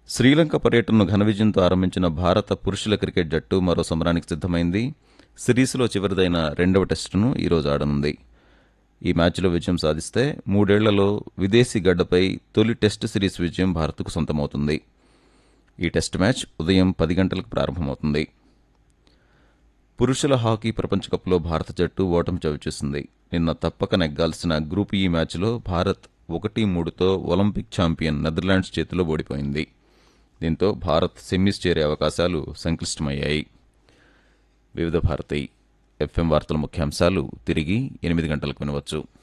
శ్రీలంక పర్యటనను ఘన విజయంతో ఆరంభించిన భారత పురుషుల క్రికెట్ జట్టు మరో సమరానికి సిద్ధమైంది సిరీస్లో చివరిదైన రెండవ టెస్టును ఈరోజు ఆడనుంది ఈ మ్యాచ్లో విజయం సాధిస్తే మూడేళ్లలో విదేశీ గడ్డపై తొలి టెస్ట్ సిరీస్ విజయం భారత్కు సొంతమవుతుంది ఈ టెస్ట్ మ్యాచ్ ఉదయం పది గంటలకు ప్రారంభమవుతుంది పురుషుల హాకీ ప్రపంచ కప్లో భారత జట్టు ఓటమి చవిచూసింది నిన్న తప్పక నెగ్గాల్సిన గ్రూప్ ఈ మ్యాచ్లో భారత్ ఒకటి మూడుతో ఒలింపిక్ ఛాంపియన్ నెదర్లాండ్స్ చేతిలో ఓడిపోయింది దీంతో భారత్ సెమీస్ చేరే అవకాశాలు సంక్లిష్టమయ్యాయి వివిధ భారతి ఎఫ్ఎం వార్తల ముఖ్యాంశాలు తిరిగి ఎనిమిది గంటలకు వినవచ్చు